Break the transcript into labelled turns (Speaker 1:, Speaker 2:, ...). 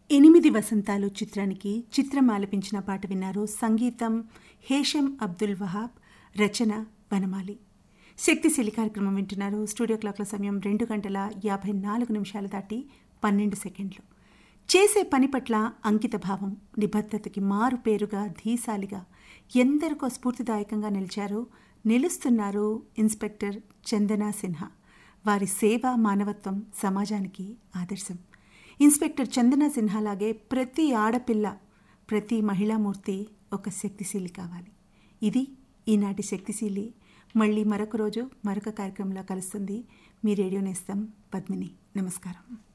Speaker 1: ఎనిమిది వసంతాలు చిత్రానికి చిత్రం ఆలపించిన పాట విన్నారు సంగీతం హేషం అబ్దుల్ వహాబ్ రచన వనమాలి శక్తిశీలి కార్యక్రమం వింటున్నారు స్టూడియో క్లాక్ల సమయం రెండు గంటల యాభై నాలుగు నిమిషాలు దాటి పన్నెండు సెకండ్లు చేసే పని పట్ల అంకిత భావం నిబద్ధతకి మారు పేరుగా ధీశాలిగా ఎందరికో స్ఫూర్తిదాయకంగా నిలిచారు నిలుస్తున్నారు ఇన్స్పెక్టర్ చందనా సిన్హా వారి సేవ మానవత్వం సమాజానికి ఆదర్శం ఇన్స్పెక్టర్ చందన సిన్హాలాగే ప్రతి ఆడపిల్ల ప్రతి మహిళామూర్తి ఒక శక్తిశీలి కావాలి ఇది ఈనాటి శక్తిశీలి మళ్ళీ మరొక రోజు మరొక కార్యక్రమంలో కలుస్తుంది మీ రేడియో నేస్తం పద్మిని నమస్కారం